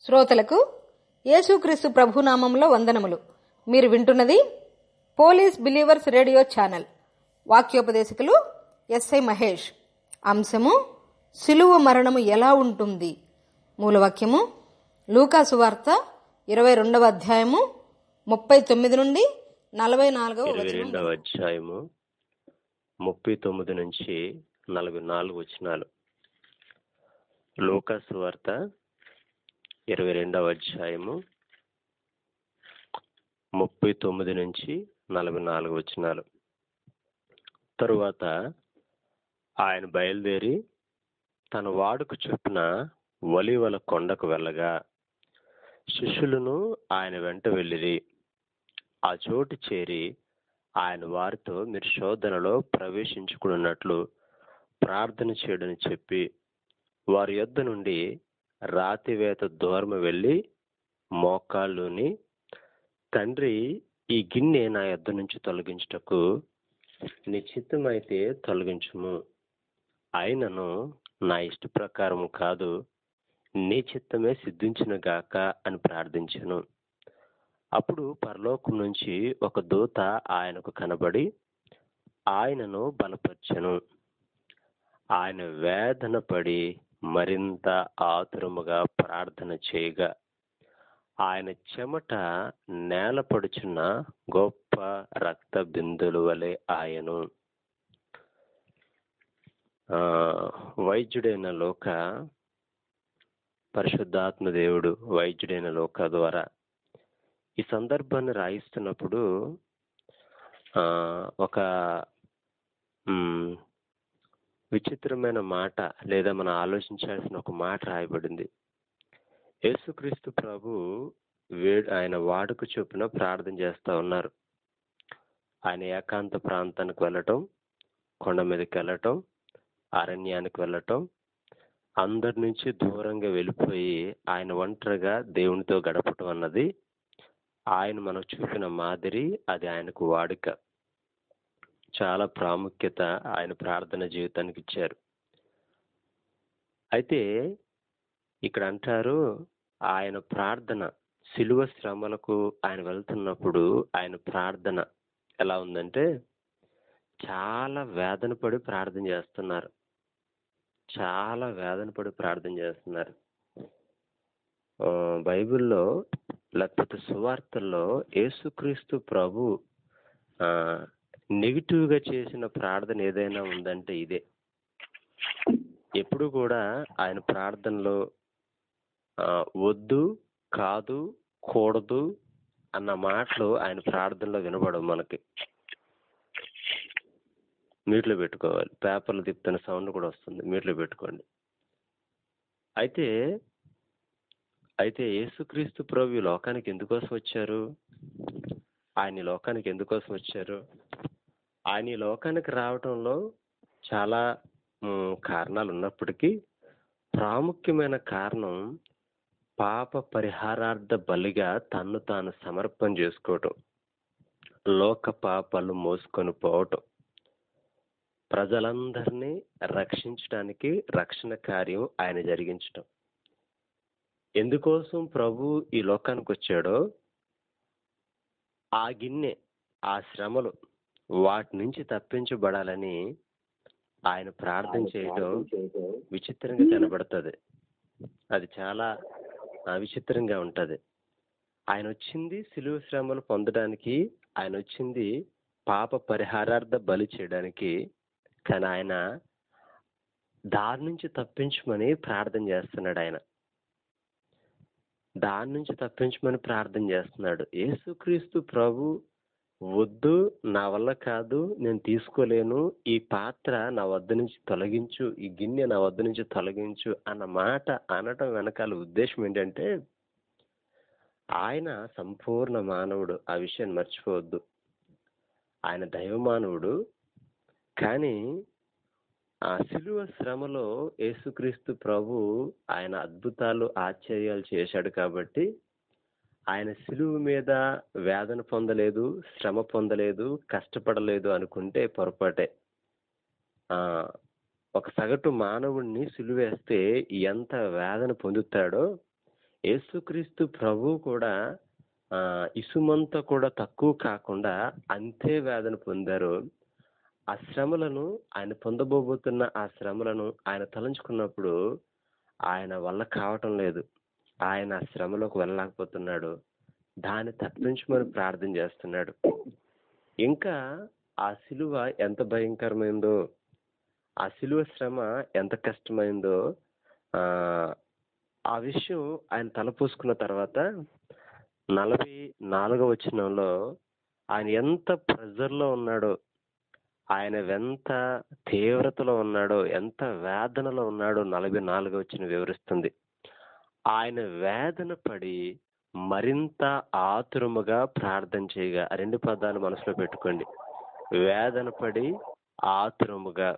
శ్రోతలకు యేసుక్రీస్తు ప్రభునామంలో వందనములు మీరు వింటున్నది పోలీస్ బిలీవర్స్ రేడియో ఛానల్ వాక్యోపదేశకులు ఎస్ఐ మహేష్ అంశము సిలువ మరణము ఎలా ఉంటుంది మూలవాక్యము లూకాసు వార్త ఇరవై రెండవ అధ్యాయము ముప్పై తొమ్మిది నుండి నలభై నాలుగవ ఇరవై వచనం రెండవ అధ్యాయము ముప్పై తొమ్మిది నుంచి నలభై నాలుగు వచనాలు లూకాసు వార్త ఇరవై రెండవ అధ్యాయము ముప్పై తొమ్మిది నుంచి నలభై నాలుగు వచనాలు తరువాత ఆయన బయలుదేరి తన వాడుకు చొప్పున ఒలీవల కొండకు వెళ్ళగా శిష్యులను ఆయన వెంట వెళ్ళిరి ఆ చోటు చేరి ఆయన వారితో మీరు శోధనలో ప్రవేశించుకున్నట్లు ప్రార్థన చేయడని చెప్పి వారి యొద్ద నుండి రాతివేత దూరం వెళ్ళి మోకాళ్ళుని తండ్రి ఈ గిన్నె నా యొద్ద నుంచి తొలగించుటకు నీ చిత్తమైతే తొలగించుము అయినను నా ఇష్ట ప్రకారం కాదు నీ చిత్తమే సిద్ధించిన గాక అని ప్రార్థించాను అప్పుడు పరలోకం నుంచి ఒక దూత ఆయనకు కనబడి ఆయనను బలపరచెను ఆయన వేదన పడి మరింత ఆతురముగా ప్రార్థన చేయగా ఆయన చెమట నేలపడుచున్న గొప్ప రక్త బిందుల వలె ఆయను ఆ, వైద్యుడైన లోక పరిశుద్ధాత్మ దేవుడు వైద్యుడైన లోక ద్వారా ఈ సందర్భాన్ని రాయిస్తున్నప్పుడు ఆ, ఒక మ్, విచిత్రమైన మాట లేదా మనం ఆలోచించాల్సిన ఒక మాట రాయబడింది యేసుక్రీస్తు ప్రభు వేడు ఆయన వాడుకు చొప్పున ప్రార్థన చేస్తా ఉన్నారు ఆయన ఏకాంత ప్రాంతానికి వెళ్ళటం కొండ మీదకి వెళ్ళటం అరణ్యానికి వెళ్ళటం అందరి నుంచి దూరంగా వెళ్ళిపోయి ఆయన ఒంటరిగా దేవునితో గడపటం అన్నది ఆయన మనకు చూపిన మాదిరి అది ఆయనకు వాడుక చాలా ప్రాముఖ్యత ఆయన ప్రార్థన జీవితానికి ఇచ్చారు అయితే ఇక్కడ అంటారు ఆయన ప్రార్థన శిలువ శ్రమలకు ఆయన వెళ్తున్నప్పుడు ఆయన ప్రార్థన ఎలా ఉందంటే చాలా వేదన పడి ప్రార్థన చేస్తున్నారు చాలా వేదన పడి ప్రార్థన చేస్తున్నారు ఆ, బైబిల్లో లేకపోతే సువార్తల్లో యేసుక్రీస్తు ప్రభు ఆ, నెగిటివ్ గా చేసిన ప్రార్థన ఏదైనా ఉందంటే ఇదే ఎప్పుడు కూడా ఆయన ప్రార్థనలో ఆ, వద్దు కాదు కూడదు అన్న మాటలు ఆయన ప్రార్థనలో వినబడవు మనకి మీట్లో పెట్టుకోవాలి పేపర్లు తిప్పుతున్న సౌండ్ కూడా వస్తుంది మీట్లో పెట్టుకోండి అయితే అయితే యేసుక్రీస్తు ప్రభు ఈ లోకానికి ఎందుకోసం వచ్చారు ఆయన ఈ లోకానికి ఎందుకోసం వచ్చారు ఆయన ఈ లోకానికి రావటంలో చాలా మ్, కారణాలు ఉన్నప్పటికీ ప్రాముఖ్యమైన కారణం పాప పరిహారార్థ బలిగా తన్ను తాను సమర్పణ చేసుకోవటం లోక పాపాలు మోసుకొని పోవటం ప్రజలందరినీ రక్షించడానికి రక్షణ కార్యం ఆయన జరిగించటం ఎందుకోసం ప్రభు ఈ లోకానికి వచ్చాడో ఆ గిన్నె ఆ శ్రమలు వాటి నుంచి తప్పించబడాలని ఆయన ప్రార్థన చేయడం విచిత్రంగా కనబడుతుంది అది చాలా ఆ, విచిత్రంగా ఉంటది ఆయన వచ్చింది సిలువ శ్రమలు పొందడానికి ఆయన వచ్చింది పాప పరిహారార్థ బలి చేయడానికి కానీ ఆయన దాని నుంచి తప్పించమని ప్రార్థన చేస్తున్నాడు ఆయన దాని నుంచి తప్పించమని ప్రార్థన చేస్తున్నాడు యేసుక్రీస్తు ప్రభు వద్దు నా వల్ల కాదు నేను తీసుకోలేను ఈ పాత్ర నా వద్ద నుంచి తొలగించు ఈ గిన్నె నా వద్ద నుంచి తొలగించు అన్న మాట అనటం వెనకాల ఉద్దేశం ఏంటంటే ఆయన సంపూర్ణ మానవుడు ఆ విషయాన్ని మర్చిపోవద్దు ఆయన దైవ మానవుడు కానీ ఆ సిలువ శ్రమలో యేసుక్రీస్తు ప్రభు ఆయన అద్భుతాలు ఆశ్చర్యాలు చేశాడు కాబట్టి ఆయన సిలువ మీద వేదన పొందలేదు శ్రమ పొందలేదు కష్టపడలేదు అనుకుంటే పొరపాటే ఆ ఒక సగటు మానవుణ్ణి సిలువేస్తే ఎంత వేదన పొందుతాడో యేసుక్రీస్తు ప్రభు కూడా ఆ, ఇసుమంత కూడా తక్కువ కాకుండా అంతే వేదన పొందారు ఆ శ్రమలను ఆయన పొందబోబోతున్న ఆ శ్రమలను ఆయన తలంచుకున్నప్పుడు ఆయన వల్ల కావటం లేదు ఆయన ఆ శ్రమలోకి వెళ్ళలేకపోతున్నాడు దాన్ని తప్పించమని ప్రార్థన చేస్తున్నాడు ఇంకా ఆ సిలువ ఎంత భయంకరమైందో ఆ సిలువ శ్రమ ఎంత కష్టమైందో ఆ ఆ విషయం ఆయన తలపోసుకున్న తర్వాత నలభై నాలుగవ వచనంలో ఆయన ఎంత ప్రెజర్లో ఉన్నాడో ఆయన ఎంత తీవ్రతలో ఉన్నాడో ఎంత వేదనలో ఉన్నాడో నలభై నాలుగవ వచ్చిన వివరిస్తుంది ఆయన వేదన పడి మరింత ఆతురముగా ప్రార్థన చేయగా ఆ రెండు పదాలు మనసులో పెట్టుకోండి వేదన పడి ఆతురముగా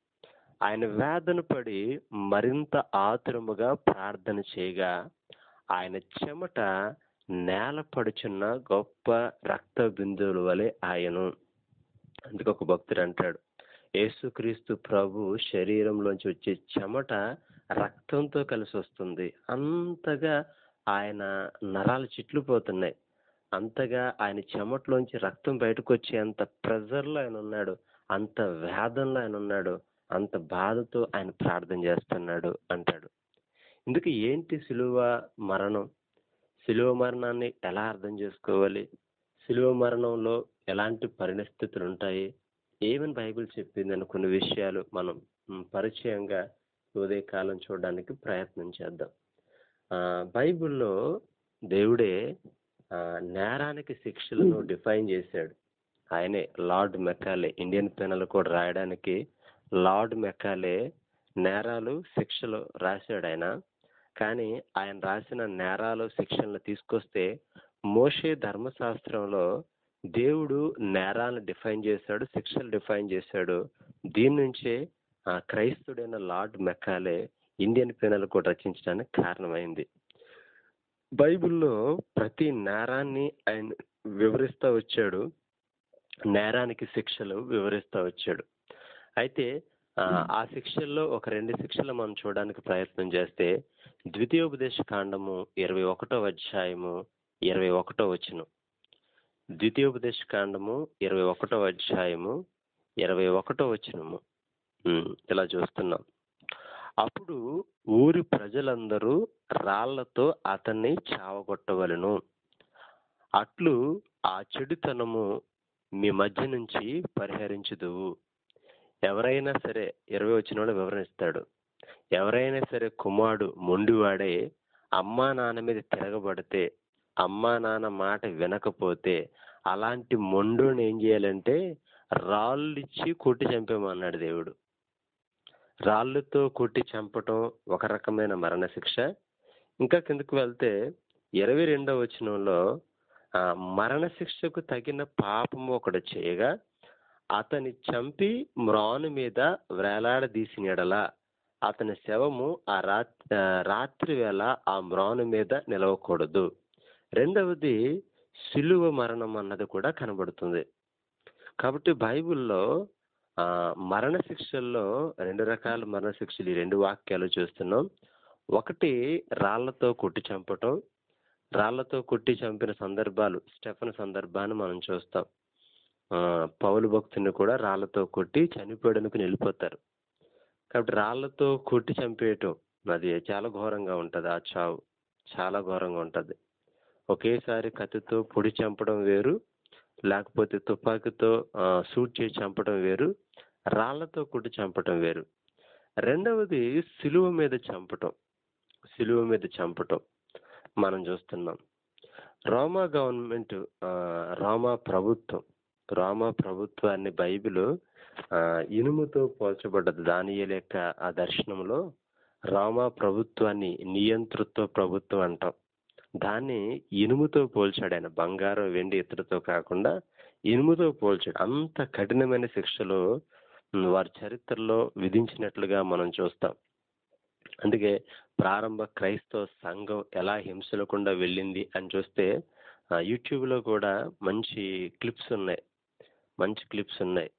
ఆయన వేదన పడి మరింత ఆతురముగా ప్రార్థన చేయగా ఆయన చెమట నేల పడుచున్న గొప్ప రక్త బిందువుల వలె ఆయను అందుకు ఒక భక్తుడు అంటాడు యేసుక్రీస్తు ప్రభు శరీరంలోంచి వచ్చే చెమట రక్తంతో కలిసి వస్తుంది అంతగా ఆయన నరాలు చిట్లిపోతున్నాయి అంతగా ఆయన చెమటలోంచి రక్తం బయటకు వచ్చే అంత ప్రెజర్లో ఆయన ఉన్నాడు అంత వేదనలో ఆయన ఉన్నాడు అంత బాధతో ఆయన ప్రార్థన చేస్తున్నాడు అంటాడు ఇందుకు ఏంటి సిలువ మరణం సిలువ మరణాన్ని ఎలా అర్థం చేసుకోవాలి సిలువ మరణంలో ఎలాంటి పరిస్థితులు ఉంటాయి ఏమని బైబిల్ చెప్పింది అని కొన్ని విషయాలు మనం మ్, పరిచయంగా ఉదయకాలం చూడడానికి ప్రయత్నం చేద్దాం ఆ, బైబిల్లో దేవుడే ఆ, నేరానికి శిక్షలను డిఫైన్ చేశాడు ఆయనే లార్డ్ మెకాలే ఇండియన్ పెనల్ కూడా రాయడానికి లార్డ్ మెకాలే నేరాలు శిక్షలు రాశాడు ఆయన కానీ ఆయన రాసిన నేరాలు శిక్షలను తీసుకొస్తే మోషే ధర్మశాస్త్రంలో దేవుడు నేరాలను డిఫైన్ చేశాడు శిక్షలు డిఫైన్ చేశాడు దీని నుంచే ఆ క్రైస్తుడైన లార్డ్ మెకాలే ఇండియన్ పెనల్ కూడా రచించడానికి కారణమైంది బైబిల్లో ప్రతి నేరాన్ని ఆయన వివరిస్తూ వచ్చాడు నేరానికి శిక్షలు వివరిస్తూ వచ్చాడు అయితే ఆ, ఆ శిక్షల్లో ఒక రెండు శిక్షలు మనం చూడడానికి ప్రయత్నం చేస్తే ద్వితీయోపదేశ కాండము ఇరవై ఒకటో అధ్యాయము ఇరవై ఒకటో వచనం ద్వితీయోపదేశ కాండము ఇరవై ఒకటో అధ్యాయము ఇరవై ఒకటో వచనము ఉమ్, ఇలా చూస్తున్నాం అప్పుడు ఊరి ప్రజలందరూ రాళ్లతో అతన్ని చావగొట్టవలను అట్లు ఆ చెడుతనము మీ మధ్య నుంచి పరిహరించుదువు ఎవరైనా సరే ఇరవై వచ్చిన వివరణిస్తాడు ఎవరైనా సరే కుమారుడు మొండివాడే అమ్మా నాన్న మీద తిరగబడితే అమ్మా నాన్న మాట వినకపోతే అలాంటి మొండుని ఏం చేయాలంటే రాళ్ళు ఇచ్చి కొట్టి చంపేమన్నాడు దేవుడు రాళ్ళతో కొట్టి చంపటం ఒక రకమైన మరణశిక్ష ఇంకా కిందకు వెళ్తే ఇరవై రెండవ వచనంలో ఆ మరణశిక్షకు తగిన పాపము ఒకడు చేయగా అతని చంపి మ్రాను మీద వేలాడదీసిన ఎడల అతని శవము ఆ రాత్రి రాత్రి వేళ ఆ మ్రాను మీద నిలవకూడదు రెండవది సిలువ మరణం అన్నది కూడా కనబడుతుంది కాబట్టి బైబిల్లో ఆ మరణ శిక్షల్లో రెండు రకాల మరణ శిక్షలు ఈ రెండు వాక్యాలు చూస్తున్నాం ఒకటి రాళ్లతో కొట్టి చంపటం రాళ్లతో కొట్టి చంపిన సందర్భాలు స్టెఫన్ సందర్భాన్ని మనం చూస్తాం ఆ, పౌలు భక్తుని కూడా రాళ్లతో కొట్టి చనిపోయడానికి వెళ్ళిపోతారు కాబట్టి రాళ్లతో కొట్టి చంపేయటం అది చాలా ఘోరంగా ఉంటది ఆ చావు చాలా ఘోరంగా ఉంటది ఒకేసారి కత్తితో పొడి చంపడం వేరు లేకపోతే తుపాకీతో ఆ, షూట్ చేసి చంపడం వేరు రాళ్లతో కొట్టి చంపడం వేరు రెండవది సిలువ మీద చంపటం సిలువ మీద చంపటం మనం చూస్తున్నాం రోమా గవర్నమెంట్ ఆ, రోమా ప్రభుత్వం రోమా ప్రభుత్వాన్ని బైబిల్ ఆ, ఇనుముతో పోల్చబడ్డది దానియేలు యొక్క ఆ దర్శనంలో రోమా ప్రభుత్వాన్ని నియంతృత్వ ప్రభుత్వం అంటాం దాన్ని ఇనుముతో పోల్చాడు ఆయన బంగారం వెండి ఇతరుతో కాకుండా ఇనుముతో పోల్చాడు అంత కఠినమైన శిక్షలు ఉమ్, వారి చరిత్రలో విధించినట్లుగా మనం చూస్తాం అందుకే ప్రారంభ క్రైస్తవ సంఘం ఎలా హింసలకుండా వెళ్ళింది అని చూస్తే ఆ, యూట్యూబ్ లో కూడా మంచి క్లిప్స్ ఉన్నాయి మంచి క్లిప్స్ ఉన్నాయి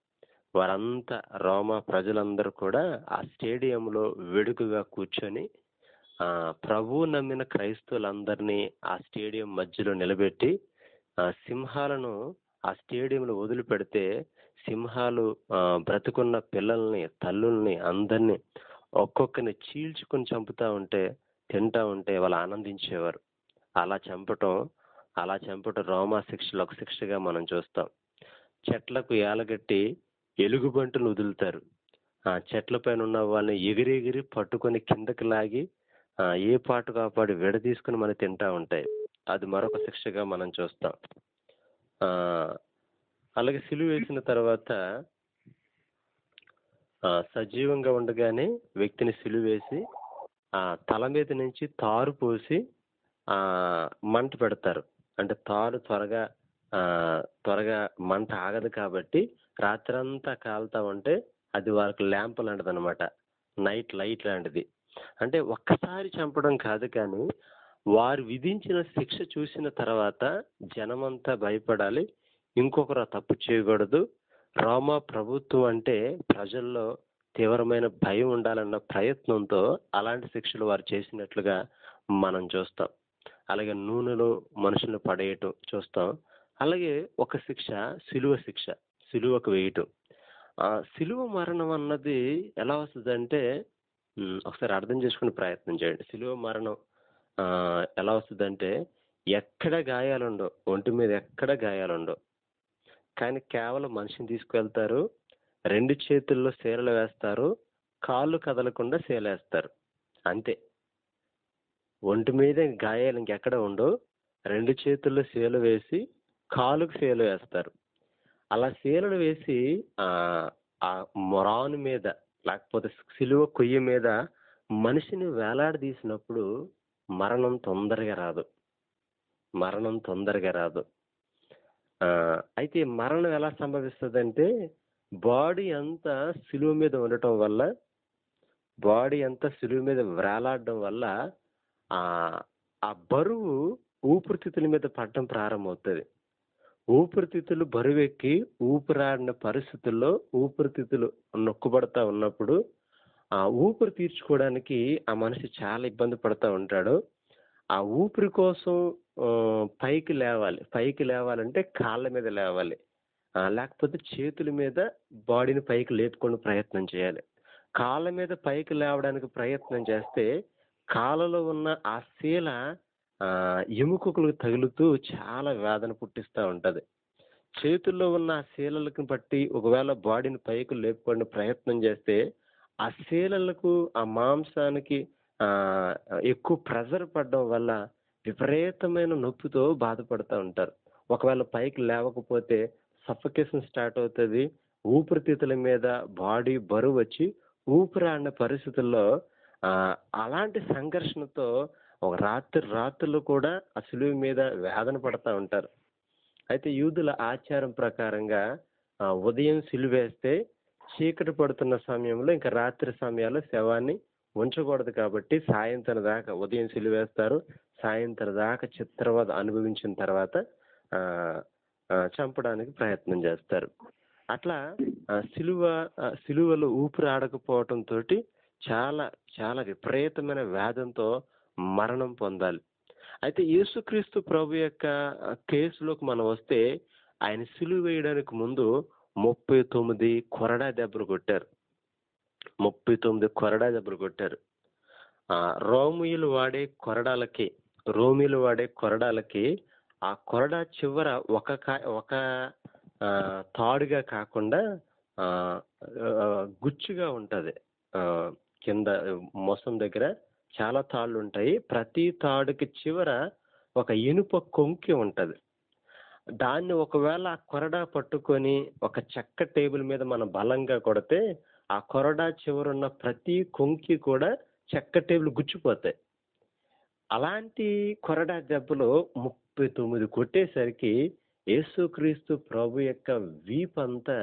వారంతా రోమా ప్రజలందరూ కూడా ఆ స్టేడియంలో వేడుకగా కూర్చొని ఆ ప్రభువు నమ్మిన క్రైస్తవులందరినీ ఆ స్టేడియం మధ్యలో నిలబెట్టి ఆ సింహాలను ఆ స్టేడియంలో వదిలిపెడితే సింహాలు ఆ, బ్రతుకున్న పిల్లల్ని తల్లుల్ని అందరినీ ఒక్కొక్కరిని చీల్చుకొని చంపుతా ఉంటే తింటా ఉంటే వాళ్ళు ఆనందించేవారు అలా చంపటం అలా చంపటం రోమా శిక్షలు ఒక శిక్షగా మనం చూస్తాం చెట్లకు ఏలగట్టి ఎలుగుబంటులు వదులుతారు ఆ చెట్ల పైన ఉన్న వాళ్ళని ఎగిరి ఎగిరి పట్టుకొని కిందకి లాగి ఆ, ఏ పాటు కాపాడి విడదీసుకుని మనం తింటా ఉంటాయి అది మరొక శిక్షగా మనం చూస్తాం ఆ అలాగే సిలువ వేసిన తర్వాత ఆ, సజీవంగా ఉండగానే వ్యక్తిని సిలువ వేసి ఆ తల మీద నుంచి తారు పోసి ఆ మంట పెడతారు అంటే తారు త్వరగా ఆ త్వరగా మంట ఆగదు కాబట్టి రాత్రంతా కాలుతా ఉంటే అది వాళ్ళకి ల్యాంప్ లాంటిది అనమాట నైట్ లైట్ లాంటిది అంటే ఒక్కసారి చంపడం కాదు కానీ వారు విధించిన శిక్ష చూసిన తర్వాత జనమంతా భయపడాలి ఇంకొకరు ఆ తప్పు చేయకూడదు రోమా ప్రభుత్వం అంటే ప్రజల్లో తీవ్రమైన భయం ఉండాలన్న ప్రయత్నంతో అలాంటి శిక్షలు వారు చేసినట్లుగా మనం చూస్తాం అలాగే నూనెలో మనుషులను పడేయటం చూస్తాం అలాగే ఒక శిక్ష సిలువ శిక్ష సిలువకు వేయటం ఆ సిలువ మరణం అన్నది ఎలా వస్తుందంటే ఉమ్, ఒకసారి అర్థం చేసుకునే ప్రయత్నం చేయండి సిలువ మరణం ఆ, ఎలా వస్తుందంటే ఎక్కడ గాయాలుండవు ఒంటి మీద ఎక్కడ గాయాలుండవు కానీ కేవలం మనిషిని తీసుకువెళ్తారు రెండు చేతుల్లో శీలలు వేస్తారు కాళ్ళు కదలకుండా శీలేస్తారు అంతే ఒంటి మీద గాయాలు ఇంకెక్కడ ఉండవు రెండు చేతుల్లో శీల వేసి కాలుకు శీల వేస్తారు అలా శీలలు వేసి ఆ ఆ మొరాను మీద లేకపోతే సిలువ కొయ్య మీద మనిషిని వేలాడదీసినప్పుడు మరణం తొందరగా రాదు మరణం తొందరగా రాదు ఆ, అయితే మరణం ఎలా సంభవిస్తుందంటే బాడీ అంతా సిలువ మీద ఉండటం వల్ల బాడీ అంతా సిలువ మీద వేలాడడం వల్ల ఆ ఆ బరువు ఊపిరితిత్తుల మీద పడటం ప్రారంభమవుతుంది ఊపిరితిత్తులు బరువెక్కి ఊపిరాడిన పరిస్థితుల్లో ఊపిరితిత్తులు నొక్కుబడతా ఉన్నప్పుడు ఆ ఊపిరి తీర్చుకోవడానికి ఆ మనిషి చాలా ఇబ్బంది పడతా ఉంటాడు ఆ ఊపిరి కోసం ఆ, పైకి లేవాలి పైకి లేవాలంటే కాళ్ళ మీద లేవాలి ఆ, లేకపోతే చేతుల మీద బాడీని పైకి లేపుకొని ప్రయత్నం చేయాలి కాళ్ళ మీద పైకి లేవడానికి ప్రయత్నం చేస్తే కాళ్ళలో ఉన్న ఆ శీల ఆ, ఎముకలకు తగులుతూ చాలా వేదన పుట్టిస్తూ ఉంటది చేతుల్లో ఉన్న ఆ శీలలకు బట్టి ఒకవేళ బాడీని పైకి లేపుకొని ప్రయత్నం చేస్తే ఆ శీలలకు ఆ మాంసానికి ఆ ఎక్కువ ప్రెజర్ పడడం వల్ల విపరీతమైన నొప్పితో బాధపడుతూ ఉంటారు ఒకవేళ పైకి లేవకపోతే సఫకేషన్ స్టార్ట్ అవుతుంది ఊపిరితిత్తుల మీద బాడీ బరువు వచ్చి ఊపిరాడిన పరిస్థితుల్లో ఆ అలాంటి సంఘర్షణతో ఒక రాత్రి రాత్రులు కూడా ఆ సులువు మీద వేదన పడతా ఉంటారు అయితే యూదుల ఆచారం ప్రకారంగా ఆ, ఉదయం సిలువేస్తే చీకటి పడుతున్న సమయంలో ఇంకా రాత్రి సమయాల్లో శవాన్ని ఉంచకూడదు కాబట్టి సాయంత్రం దాకా ఉదయం సిలువేస్తారు సాయంత్రం దాకా చిత్రవద అనుభవించిన తర్వాత ఆ, ఆ, చంపడానికి ప్రయత్నం చేస్తారు అట్లా ఆ, సిలువ ఆ, సిలువలో ఊపిరి ఆడకపోవటం తోటి చాలా చాలా విపరీతమైన వేదంతో మరణం పొందాలి అయితే యేసుక్రీస్తు ప్రభు యొక్క ఆ, కేసులోకి మనం వస్తే ఆయన సిలువ వేయడానికి ముందు ముప్పై తొమ్మిది కొరడా దెబ్బలు కొట్టారు ముప్పై తొమ్మిది కొరడా దెబ్బలు కొట్టారు ఆ రోమియులు వాడే కొరడాలకి రోమిలు వాడే కొరడాలకి ఆ కొరడా చివర ఒక కా ఒక ఆ, తాడుగా కాకుండా ఆ, ఆ, గుచ్చుగా ఉంటది ఆ, కింద మొసం దగ్గర చాలా తాళ్ళు ఉంటాయి ప్రతి తాడుకి చివర ఒక ఇనుప కొంకి ఉంటది దాన్ని ఒకవేళ ఆ కొరడా పట్టుకొని ఒక చెక్క టేబుల్ మీద మనం బలంగా కొడితే ఆ కొరడా చివరున్న ప్రతి కొంకి కూడా చెక్క టేబుల్ గుచ్చిపోతాయి అలాంటి కొరడా దెబ్బలు ముప్పై తొమ్మిది కొట్టేసరికి యేసుక్రీస్తు ప్రభు యొక్క వీపంతా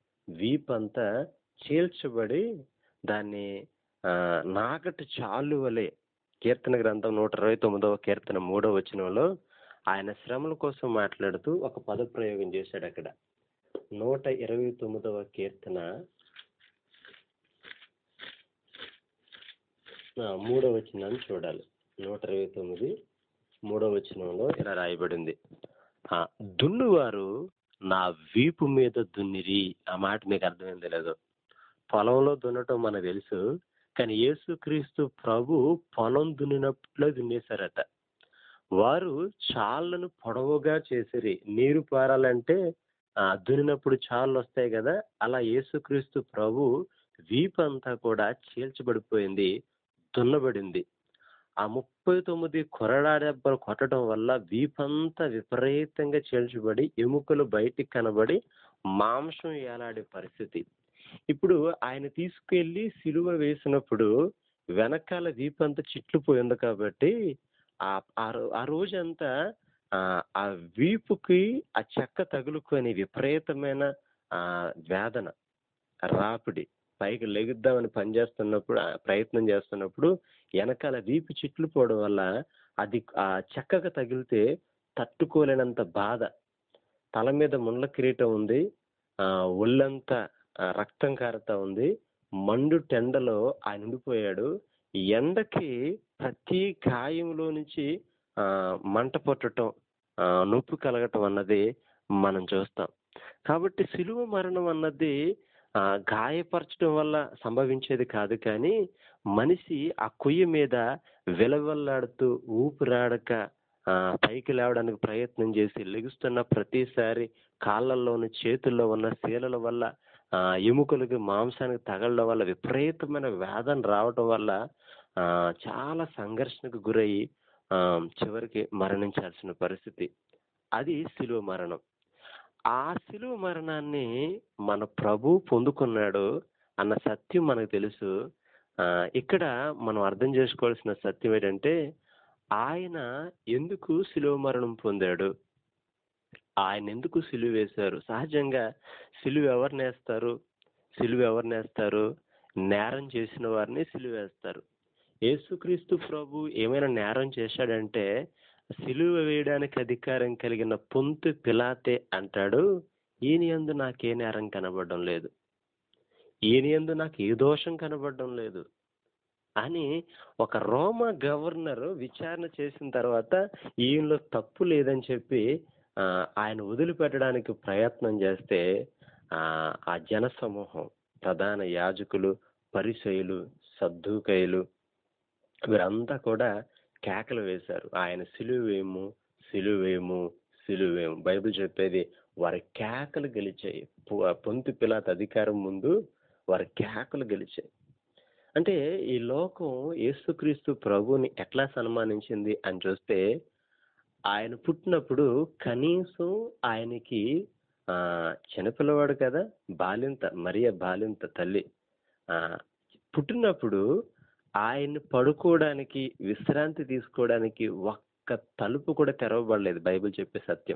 వీపంతా చీల్చబడి దాన్ని ఆ, నాగటి చాలు వలె కీర్తన గ్రంథం నూట ఇరవై తొమ్మిదవ కీర్తన మూడవ వచనంలో ఆయన శ్రమల కోసం మాట్లాడుతూ ఒక పదప్రయోగం చేశాడు అక్కడ నూట ఇరవై తొమ్మిదవ కీర్తన ఆ, మూడో వచనాన్ని చూడాలి నూట ఇరవై తొమ్మిది మూడో వచనంలో ఇలా రాయబడింది ఆ, దున్నువారు నా వీపు మీద దున్నిరి ఆ మాట మీకు అర్థమైంది లేదు పొలంలో దున్నటం మనకు తెలుసు కానీ యేసుక్రీస్తు ప్రభు పొలం దున్నినప్పుడే దున్నేశారట వారు చాళ్ళను పొడవుగా చేసిరి నీరు పారాలంటే ఆ, దున్నినప్పుడు చాళ్ళు వస్తాయి కదా అలా యేసుక్రీస్తు ప్రభు వీపంతా కూడా చీల్చబడిపోయింది దున్నబడింది ఆ ముప్పై తొమ్మిది కొరడా దెబ్బలు కొట్టడం వల్ల వీపంతా విపరీతంగా చీల్చబడి ఎముకలు బయటికి కనబడి మాంసం ఏలాడే పరిస్థితి ఇప్పుడు ఆయన తీసుకెళ్లి సిలువ వేసినప్పుడు వెనకాల వీపంతా చిట్లిపోయింది కాబట్టి ఆ ఆ రో- ఆ రోజంతా ఆ ఆ వీపుకి ఆ చెక్క తగులుకొని విపరీతమైన ఆ వేదన రాపిడి పైకి లెగుద్దామని పనిచేస్తున్నప్పుడు ఆ ప్రయత్నం చేస్తున్నప్పుడు వెనకాల వీపు చిట్లు పోవడం వల్ల అది ఆ చెక్కకు తగిలితే తట్టుకోలేనంత బాధ తల మీద ముండ్ల కిరీటం ఉంది ఆ ఒళ్ళంతా ఆ, రక్తం కారుతా ఉంది మండు టెండలో ఆయన ఉండిపోయాడు ఎండకి ప్రతి గాయంలో నుంచి ఆ మంట పుట్టడం ఆ, నొప్పి కలగటం అన్నది మనం చూస్తాం కాబట్టి సిలువ మరణం అన్నది ఆ, గాయపరచడం వల్ల సంభవించేది కాదు కానీ మనిషి ఆ కొయ్య మీద విలవల్లాడుతూ ఊపిరాడక ఆ, పైకి లేవడానికి ప్రయత్నం చేసి లెగుస్తున్న ప్రతిసారి కాళ్ళల్లోని చేతుల్లో ఉన్న శీలల వల్ల ఆ, ఎముకలకి మాంసానికి తగలడం వల్ల విపరీతమైన వేదన రావడం వల్ల ఆ, చాలా సంఘర్షణకు గురయ్యి ఆ, చివరికి మరణించాల్సిన పరిస్థితి అది శిలువ మరణం ఆ శిలువ మరణాన్ని మన ప్రభు పొందుకున్నాడు అన్న సత్యం మనకు తెలుసు ఆ, ఇక్కడ మనం అర్థం చేసుకోవాల్సిన సత్యం ఏంటంటే ఆయన ఎందుకు శిలువ మరణం పొందాడు ఆయన ఎందుకు సిలువ వేశారు సహజంగా సిలువ ఎవరిని వేస్తారు సిలువ ఎవరిని వేస్తారు నేరం చేసిన వారిని సిలువ వేస్తారు యేసుక్రీస్తు ప్రభు ఏమైనా నేరం చేశాడంటే సిలువ వేయడానికి అధికారం కలిగిన పొంతు పిలాతే అంటాడు ఈయన యందు నాకే నేరం కనబడడం లేదు ఈయన యందు నాకు ఏ దోషం కనబడడం లేదు అని ఒక రోమా గవర్నర్ విచారణ చేసిన తర్వాత ఈయనలో తప్పు లేదని చెప్పి ఆ, ఆయన వదిలిపెట్టడానికి ప్రయత్నం చేస్తే ఆ ఆ జన సమూహం ప్రధాన యాజకులు పరిచయులు సద్దుకయులు వీరంతా కూడా కేకలు వేశారు ఆయన సిలువేము సిలువేము సిలువేము బైబిల్ చెప్పేది వారి కేకలు గెలిచాయి పొ- పొంతి పిలాత్ అధికారం ముందు వారి కేకలు గెలిచాయి అంటే ఈ లోకం యేసుక్రీస్తు ప్రభుని ఎట్లా సన్మానించింది అని చూస్తే ఆయన పుట్టినప్పుడు కనీసం ఆయనకి ఆ చిన్నపిల్లవాడు కదా బాలింత మరియ బాలింత తల్లి ఆ పుట్టినప్పుడు ఆయన్ని పడుకోవడానికి విశ్రాంతి తీసుకోవడానికి ఒక్క తలుపు కూడా తెరవబడలేదు బైబిల్ చెప్పే సత్యం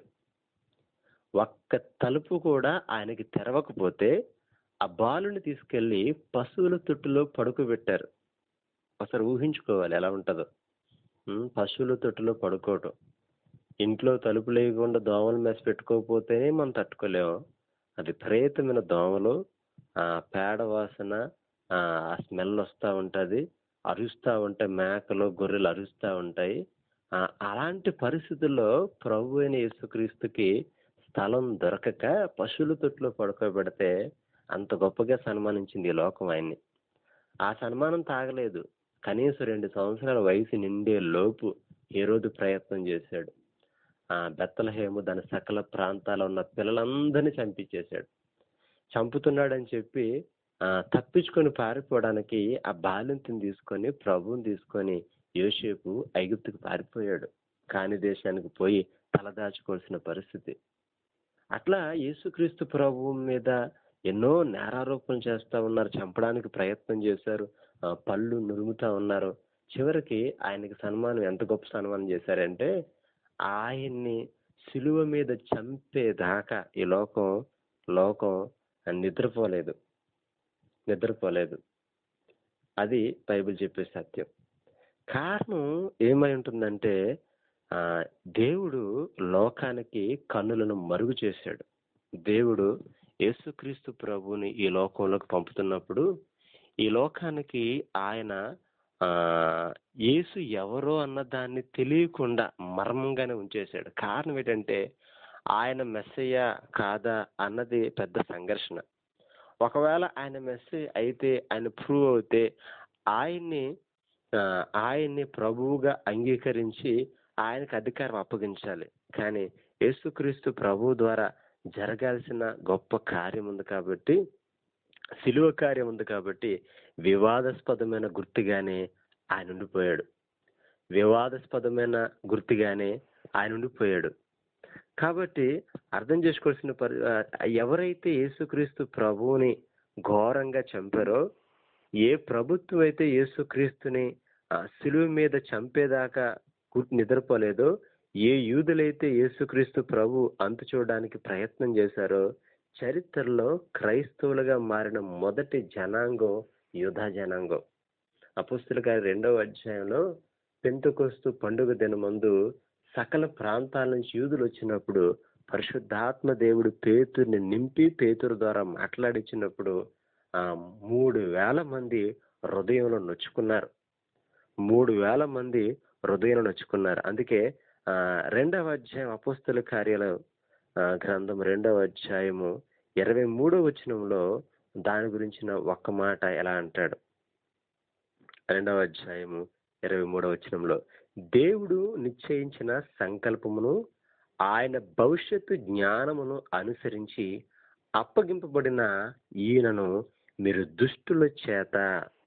ఒక్క తలుపు కూడా ఆయనకి తెరవకపోతే ఆ బాలుని తీసుకెళ్లి పశువుల తొట్టులో పడుకోబెట్టారు ఒకసారి ఊహించుకోవాలి ఎలా ఉంటుందో ఉమ్, పశువుల తొట్టులో పడుకోవటం ఇంట్లో తలుపు లేకుండా దోమలు మెస్ పెట్టుకోకపోతేనే మనం తట్టుకోలేము అది విపరీతమైన దోమలు ఆ పేడ వాసన ఆ స్మెల్ వస్తూ ఉంటది అరుస్తూ ఉంటాయి మేకలు గొర్రెలు అరుస్తూ ఉంటాయి ఆ, అలాంటి పరిస్థితుల్లో ప్రభు అయిన యేసుక్రీస్తుకి స్థలం దొరకక పశువుల తొట్టులో పడుకోబెడితే అంత గొప్పగా సన్మానించింది ఈ లోకం ఆయన్ని ఆ సన్మానం తాగలేదు కనీసం రెండు సంవత్సరాల వయసు నిండే లోపు హేరోదు ప్రయత్నం చేశాడు ఆ బెత్తలహేము దాని సకల ప్రాంతాల్లో ఉన్న పిల్లలందరినీ చంపించేశాడు చంపుతున్నాడని చెప్పి ఆ తప్పించుకొని పారిపోవడానికి ఆ బాలింతని తీసుకొని ప్రభువుని తీసుకొని యోసేపు ఐగుప్తుకు పారిపోయాడు కాని దేశానికి పోయి తలదాచుకోవాల్సిన పరిస్థితి అట్లా యేసుక్రీస్తు ప్రభువు మీద ఎన్నో నేరారోపణలు చేస్తా ఉన్నారు చంపడానికి ప్రయత్నం చేశారు ఆ, పళ్ళు నురుగుతా ఉన్నారు చివరికి ఆయనకి సన్మానం ఎంత గొప్ప సన్మానం చేశారంటే ఆయన్ని సిలువ మీద చంపేదాకా ఈ లోకం లోకం నిద్రపోలేదు నిద్రపోలేదు అది బైబిల్ చెప్పే సత్యం కారణం ఏమై ఉంటుందంటే ఆ దేవుడు లోకానికి కన్నులను మరుగు చేశాడు దేవుడు యేసుక్రీస్తు ప్రభుని ఈ లోకంలోకి పంపుతున్నప్పుడు ఈ లోకానికి ఆయన ఆ యేసు ఎవరో అన్న దాన్ని తెలియకుండా మర్మంగానే ఉంచేశాడు కారణం ఏంటంటే ఆయన మెస్సయ్య కాదా అన్నది పెద్ద సంఘర్షణ ఒకవేళ ఆయన మెస్సయ్య అయితే ఆయన ప్రూవ్ అవుతే ఆయన్ని ఆ, ఆయన్ని ప్రభువుగా అంగీకరించి ఆయనకు అధికారం అప్పగించాలి కానీ యేసుక్రీస్తు ప్రభువు ద్వారా జరగాల్సిన గొప్ప కార్యం ఉంది కాబట్టి శిలువ కార్యం ఉంది కాబట్టి వివాదాస్పదమైన గుర్తుగానే ఆయన ఉండిపోయాడు వివాదాస్పదమైన గుర్తుగానే ఆయన ఉండిపోయాడు కాబట్టి అర్థం చేసుకోవాల్సిన పరి ఆ, ఎవరైతే యేసుక్రీస్తు ప్రభువుని ఘోరంగా చంపారో ఏ ప్రభుత్వం అయితే యేసుక్రీస్తుని ఆ శిలువ మీద చంపేదాకా కు- నిద్రపోలేదో ఏ యూదులైతే యేసుక్రీస్తు ప్రభు అంతు చూడడానికి ప్రయత్నం చేశారో చరిత్రలో క్రైస్తవులుగా మారిన మొదటి జనాంగం యూదా జనాంగం అపుస్తుల గారి రెండవ అధ్యాయంలో పెంతుకొస్తు పండుగ దినమందు సకల ప్రాంతాల నుంచి యూదులు వచ్చినప్పుడు పరిశుద్ధాత్మ దేవుడు పేతుర్ని నింపి పేతురు ద్వారా మాట్లాడించినప్పుడు ఆ మూడు వేల మంది హృదయంలో నొచ్చుకున్నారు మూడు వేల మంది హృదయంలో నొచ్చుకున్నారు అందుకే ఆ రెండవ అధ్యాయం అపుస్తుల కార్యాల ఆ, గ్రంథం రెండవ అధ్యాయము ఇరవై మూడో వచనంలో దాని గురించిన ఒక్క మాట ఎలా అంటాడు రెండవ అధ్యాయము ఇరవై మూడవ వచనంలో దేవుడు నిశ్చయించిన సంకల్పమును ఆయన భవిష్యత్తు జ్ఞానమును అనుసరించి అప్పగింపబడిన ఈయనను మీరు దుష్టుల చేత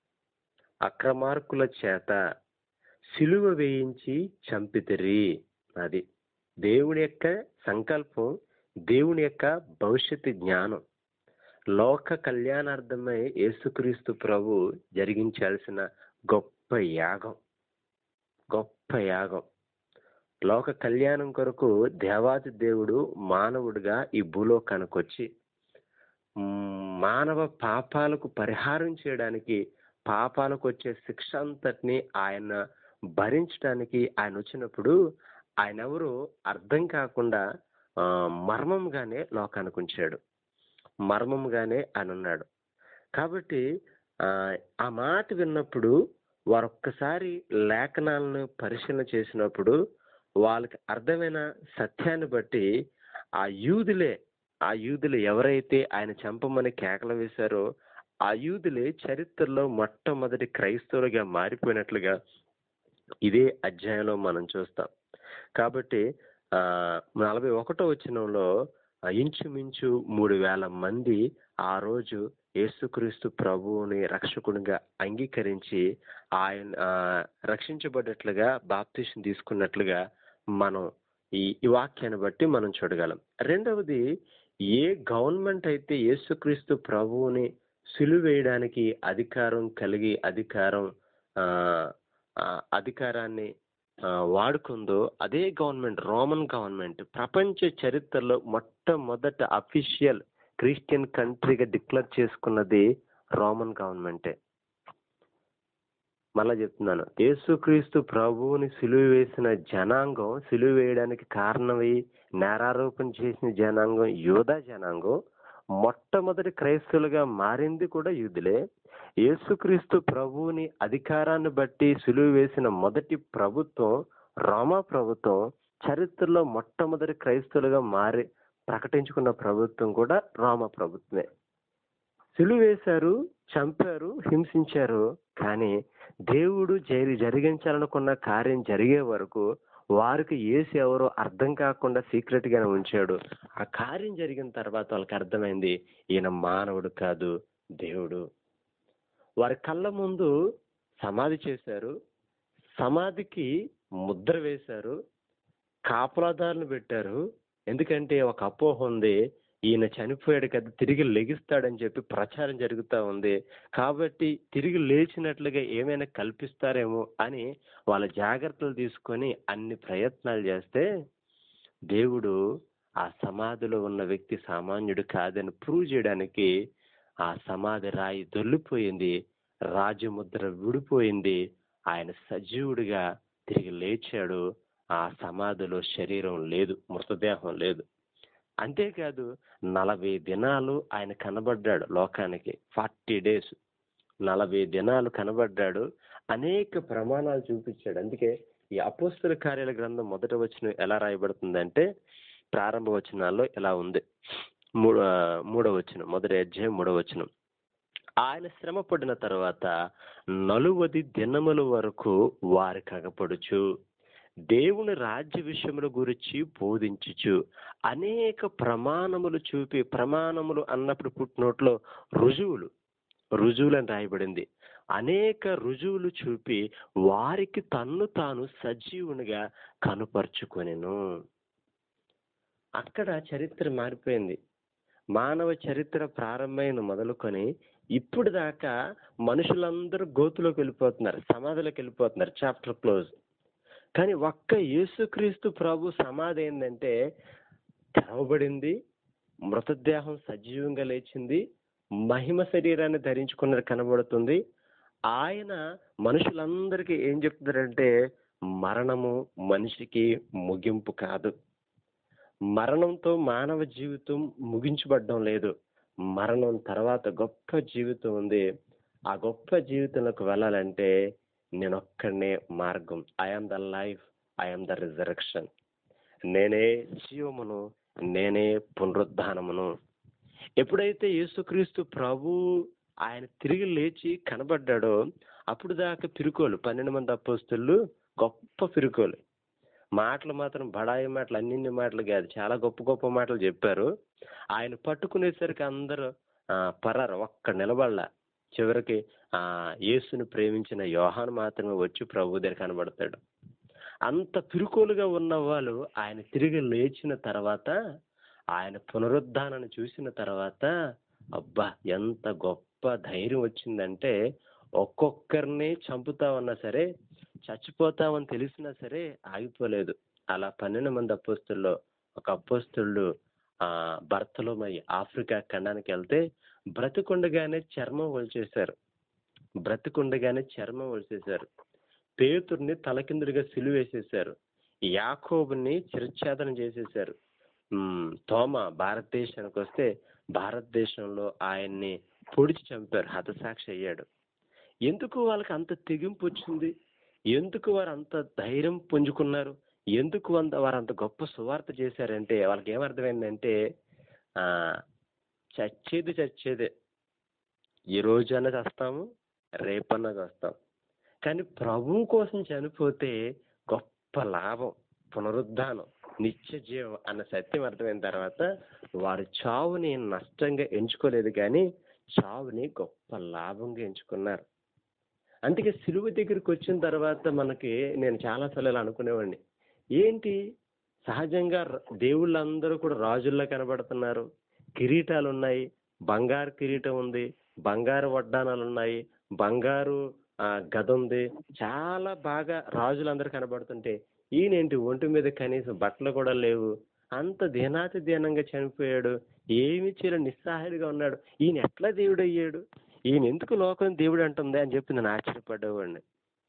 అక్రమార్కుల చేత సిలువ వేయించి చంపితిరి అది దేవుని యొక్క సంకల్పం దేవుని యొక్క భవిష్యత్తు జ్ఞానం లోక కళ్యాణార్థమై యేసుక్రీస్తు ప్రభు జరిగించాల్సిన గొప్ప యాగం గొప్ప యాగం లోక కళ్యాణం కొరకు దేవాది దేవుడు మానవుడిగా ఈ భూలోకానికి వచ్చి మ్, మానవ పాపాలకు పరిహారం చేయడానికి పాపాలకు వచ్చే శిక్ష అంతటిని ఆయన భరించడానికి ఆయన వచ్చినప్పుడు ఆయన ఎవరు అర్థం కాకుండా ఆ, మర్మంగానే లోకానికి ఉంచాడు మర్మంగానే ఆయన ఉన్నాడు కాబట్టి ఆ, ఆ మాట విన్నప్పుడు వారు ఒక్కసారి లేఖనాలను పరిశీలన చేసినప్పుడు వాళ్ళకి అర్థమైన సత్యాన్ని బట్టి ఆ యూదులే ఆ యూదులు ఎవరైతే ఆయన చంపమని కేకలు వేశారో ఆ యూదులే చరిత్రలో మొట్టమొదటి క్రైస్తవులుగా మారిపోయినట్లుగా ఇదే అధ్యాయంలో మనం చూస్తాం కాబట్టి ఆ నలభై ఒకటో వచనంలో ఆ, ఇంచుమించు మూడు వేల మంది ఆ రోజు యేసుక్రీస్తు ప్రభువుని రక్షకునిగా అంగీకరించి ఆయన ఆ, రక్షించబడ్డట్లుగా బాప్తీసం తీసుకున్నట్లుగా మనం ఈ ఈ వాక్యాన్ని బట్టి మనం చూడగలం రెండవది ఏ గవర్నమెంట్ అయితే యేసుక్రీస్తు ప్రభువుని సిలువ వేయడానికి అధికారం కలిగి అధికారం ఆ, ఆ, అధికారాన్ని ఆ, వాడుకుందో అదే గవర్నమెంట్ రోమన్ గవర్నమెంట్ ప్రపంచ చరిత్రలో మొట్టమొదట అఫీషియల్ క్రిస్టియన్ కంట్రీగా డిక్లేర్ చేసుకున్నది రోమన్ గవర్నమెంటే మళ్ళా చెప్తున్నాను యేసుక్రీస్తు ప్రభువుని సిలువ వేసిన జనాంగం సిలువ వేయడానికి కారణమై నేరారోపణ చేసిన జనాంగం యోధా జనాంగం మొట్టమొదటి క్రైస్తవులుగా మారింది కూడా యూదులే యేసుక్రీస్తు ప్రభువుని అధికారాన్ని బట్టి సిలువ వేసిన మొదటి ప్రభుత్వం రోమా ప్రభుత్వం చరిత్రలో మొట్టమొదటి క్రైస్తవులుగా మారి ప్రకటించుకున్న ప్రభుత్వం కూడా రోమా ప్రభుత్వమే సిలువ వేశారు చంపారు హింసించారు కానీ దేవుడు జరి జరిగించాలనుకున్న కార్యం జరిగే వరకు వారికి ఏసు ఎవరో అర్థం కాకుండా సీక్రెట్ గానే ఉంచాడు ఆ కార్యం జరిగిన తర్వాత వాళ్ళకి అర్థమైంది ఈయన మానవుడు కాదు దేవుడు వారి కళ్ళ ముందు సమాధి చేశారు సమాధికి ముద్ర వేశారు కాపలాదారులు పెట్టారు ఎందుకంటే ఒక అపోహ ఉంది ఈయన చనిపోయాడు కదా తిరిగి లెగిస్తాడని చెప్పి ప్రచారం జరుగుతూ ఉంది కాబట్టి తిరిగి లేచినట్లుగా ఏమైనా కల్పిస్తారేమో అని వాళ్ళ జాగ్రత్తలు తీసుకొని అన్ని ప్రయత్నాలు చేస్తే దేవుడు ఆ సమాధిలో ఉన్న వ్యక్తి సామాన్యుడు కాదని ప్రూవ్ చేయడానికి ఆ సమాధి రాయి దొల్లిపోయింది రాజముద్ర విడిపోయింది ఆయన సజీవుడిగా తిరిగి లేచాడు ఆ సమాధిలో శరీరం లేదు మృతదేహం లేదు అంతేకాదు నలభై దినాలు ఆయన కనబడ్డాడు లోకానికి ఫార్టీ డేస్ నలభై దినాలు కనబడ్డాడు అనేక ప్రమాణాలు చూపించాడు అందుకే ఈ అపోస్తుల కార్యాల గ్రంథం మొదట వచ్చిన ఎలా రాయబడుతుందంటే ప్రారంభ వచనాల్లో ఇలా ఉంది మూడో మూడో వచనం మొదటి అధ్యాయం మూడో వచనం ఆయన శ్రమ పడిన తర్వాత నలువది దినముల వరకు వారి కగపడుచు దేవుని రాజ్య విషయముల గురించి బోధించుచు అనేక ప్రమాణములు చూపి ప్రమాణములు అన్నప్పుడు పుట్టినోట్లో రుజువులు రుజువులని రాయబడింది అనేక రుజువులు చూపి వారికి తన్ను తాను సజీవునిగా కనుపరుచుకొనెను అక్కడ చరిత్ర మారిపోయింది మానవ చరిత్ర ప్రారంభమైన మొదలుకొని ఇప్పుడు దాకా మనుషులందరూ గోతులోకి వెళ్ళిపోతున్నారు సమాధిలోకి వెళ్ళిపోతున్నారు చాప్టర్ క్లోజ్ కానీ ఒక్క యేసుక్రీస్తు ప్రభు సమాధి ఏంటంటే తెరవబడింది మృతదేహం సజీవంగా లేచింది మహిమ శరీరాన్ని ధరించుకున్నది కనబడుతుంది ఆయన మనుషులందరికీ ఏం చెప్తున్నారంటే మరణము మనిషికి ముగింపు కాదు మరణంతో మానవ జీవితం ముగించబడడం లేదు మరణం తర్వాత గొప్ప జీవితం ఉంది ఆ గొప్ప జీవితంలోకి వెళ్ళాలంటే నేను ఒక్కడనే మార్గం I am the life I am the resurrection నేనే జీవమును నేనే పునరుద్ధానమును ఎప్పుడైతే యేసుక్రీస్తు ప్రభు ఆయన తిరిగి లేచి కనబడ్డాడో అప్పుడు దాకా పిరుకోలు పన్నెండు మంది అపోస్తులు గొప్ప పిరుకోలు మాటలు మాత్రం బడాయి మాటలు అన్నిన్ని మాటలు కాదు చాలా గొప్ప గొప్ప మాటలు చెప్పారు ఆయన పట్టుకునేసరికి అందరూ ఆ, పరారు ఒక్క నిలబడలా చివరికి ఆ యేసుని ప్రేమించిన యోహాను మాత్రమే వచ్చి ప్రభు దగ్గర కనబడతాడు అంత పిరుకోలుగా ఉన్న వాళ్ళు ఆయన తిరిగి లేచిన తర్వాత ఆయన పునరుద్ధానాన్ని చూసిన తర్వాత అబ్బా ఎంత గొప్ప ధైర్యం వచ్చిందంటే ఒక్కొక్కరిని చంపుతా ఉన్నా సరే చచ్చిపోతామని తెలిసినా సరే ఆగిపోలేదు అలా పన్నెండు మంది అపోస్తుల్లో ఒక అపోస్తుళ్ళు ఆ భర్తలో మరి ఆఫ్రికా ఖండానికి వెళ్తే బ్రతికుండగానే చర్మం ఒలిచేశారు బ్రతికుండగానే చర్మం ఒలిచేశారు పేతుర్ని తలకిందులుగా సిలువేసేశారు యాకోబుని చిరచ్ఛేదనం చేసేశారు ఉమ్, తోమ భారతదేశానికి వస్తే భారతదేశంలో ఆయన్ని పొడిచి చంపారు హతసాక్షి అయ్యాడు ఎందుకు వాళ్ళకి అంత తెగింపు వచ్చింది ఎందుకు వారు అంత ధైర్యం పుంజుకున్నారు ఎందుకు అంత వారు అంత గొప్ప సువార్త చేశారంటే వాళ్ళకి ఏమర్థమైందంటే ఆ చచ్చేది చచ్చేదే ఈ రోజన్నా చస్తాము రేపన్నా చస్తాం కానీ ప్రభువు కోసం చనిపోతే గొప్ప లాభం పునరుద్ధానం నిత్య జీవం అన్న సత్యం అర్థమైన తర్వాత వారు చావుని నష్టంగా ఎంచుకోలేదు కానీ చావుని గొప్ప లాభంగా ఎంచుకున్నారు అందుకే సిలువ దగ్గరికి వచ్చిన తర్వాత మనకి నేను చాలాసార్లు ఇలా అనుకునేవాడిని ఏంటి సహజంగా ర- దేవుళ్ళందరూ కూడా రాజుల్లా కనబడుతున్నారు కిరీటాలు ఉన్నాయి బంగారు కిరీటం ఉంది బంగారు వడ్డానాలు ఉన్నాయి బంగారు ఆ, గద ఉంది చాలా బాగా రాజులందరూ కనబడుతుంటే ఈయనేంటి ఒంటి మీద కనీసం బట్టలు కూడా లేవు అంత దీనాతి దీనంగా చనిపోయాడు ఏమి చేయలేని నిస్సహాయుడిగా ఉన్నాడు ఈయన ఎట్లా దేవుడు అయ్యాడు ఈయన ఎందుకు లోకం దేవుడు అంటుంది అని చెప్పి నేను ఆశ్చర్యపడేవాడిని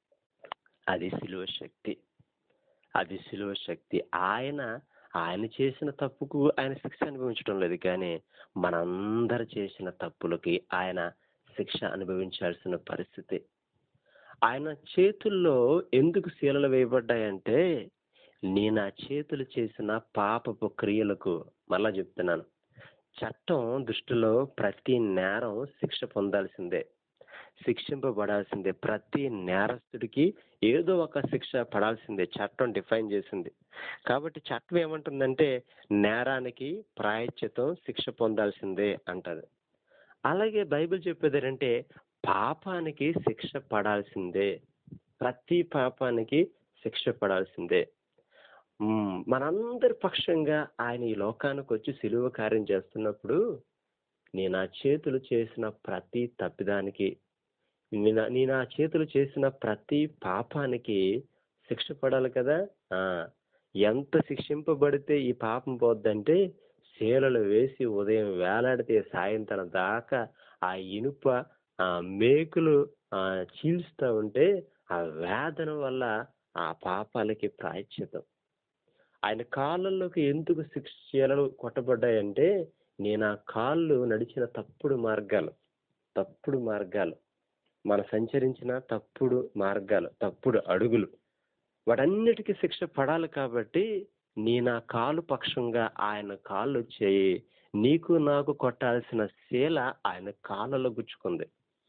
అది సిలువ శక్తి అది సిలువ శక్తి ఆయన ఆయన చేసిన తప్పుకు ఆయన శిక్ష అనుభవించడం లేదు కానీ మనందరు చేసిన తప్పులకి ఆయన శిక్ష అనుభవించాల్సిన పరిస్థితి ఆయన చేతుల్లో ఎందుకు శీలలు వేయబడ్డాయంటే నీ నా చేతులు చేసిన పాపపు క్రియలకు మళ్ళా చెప్తున్నాను చట్టం దృష్టిలో ప్రతి నేరం శిక్ష పొందాల్సిందే శిక్షింపబడాల్సిందే ప్రతి నేరస్తుడికి ఏదో ఒక శిక్ష పడాల్సిందే చట్టం డిఫైన్ చేసింది కాబట్టి చట్టం ఏమంటుందంటే నేరానికి ప్రాయశ్చితం శిక్ష పొందాల్సిందే అంటది అలాగే బైబిల్ చెప్పేది ఏంటంటే పాపానికి శిక్ష పడాల్సిందే ప్రతి పాపానికి శిక్ష పడాల్సిందే మ్మ్. మనందరి పక్షంగా ఆయన ఈ లోకానికి వచ్చి సిలువ కార్యం చేస్తున్నప్పుడు నేను నా చేతులు చేసిన ప్రతి తప్పిదానికి నేను నీ నా చేతులు చేసిన ప్రతి పాపానికి శిక్ష పడాలి కదా ఆ ఎంత శిక్షింపబడితే ఈ పాపం పోద్దంటే శీలలు వేసి ఉదయం వేలాడితే సాయంత్రం దాకా ఆ ఇనుప ఆ మేకులు ఆ చీల్స్తూ ఉంటే ఆ వేదన వల్ల ఆ పాపాలకి ప్రాయశ్చితం ఆయన కాళ్ళల్లోకి ఎందుకు శిక్ష చీలలు కొట్టబడ్డాయంటే నేను ఆ కాళ్ళు నడిచిన తప్పుడు మార్గాలు తప్పుడు మార్గాలు మనం సంచరించిన తప్పుడు మార్గాలు తప్పుడు అడుగులు వాటన్నిటికీ శిక్ష పడాలి కాబట్టి నీ నా కాలు పక్షంగా ఆయన కాళ్ళు వచ్చాయి నీకు నాకు కొట్టాల్సిన శీల ఆయన కాళ్ళలో గుచ్చుకుంది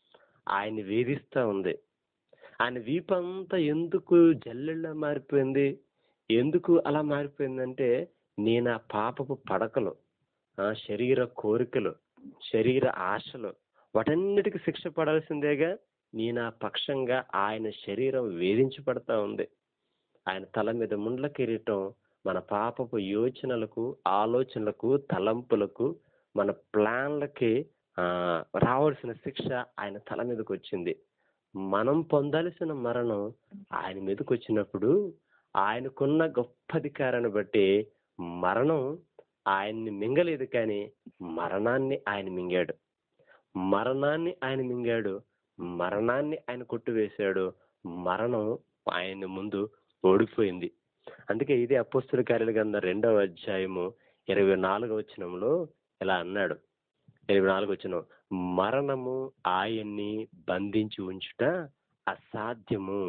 ఆయన వేధిస్తా ఉంది ఆయన వీపంతా ఎందుకు జల్లెళ్ళ మారిపోయింది ఎందుకు అలా మారిపోయిందంటే నీ నా పాపపు పడకలు ఆ శరీర కోరికలు శరీర ఆశలు వాటన్నిటికీ శిక్ష పడాల్సిందేగా నీ నా పక్షంగా ఆయన శరీరం వేధించబడతా ఉంది ఆయన తల మీద ముండ్ల కిరీటం మన పాపపు యోచనలకు ఆలోచనలకు తలంపులకు మన ప్లాన్లకి ఆ, రావాల్సిన శిక్ష ఆయన తల మీదకి వచ్చింది మనం పొందాల్సిన మరణం ఆయన మీదకి వచ్చినప్పుడు ఆయనకున్న గొప్ప అధికారాన్ని బట్టి మరణం ఆయన్ని మింగలేదు కానీ మరణాన్ని ఆయన మింగాడు మరణాన్ని ఆయన మింగాడు మరణాన్ని ఆయన కొట్టివేశాడు మరణం ఆయన ముందు ఓడిపోయింది అందుకే ఇది అపోస్తుల కార్యాల గ్రంథం రెండవ అధ్యాయము ఇరవై నాలుగవ వచనంలో ఇలా అన్నాడు ఇరవై నాలుగు వచ్చిన మరణము ఆయన్ని బంధించి ఉంచుట అసాధ్యము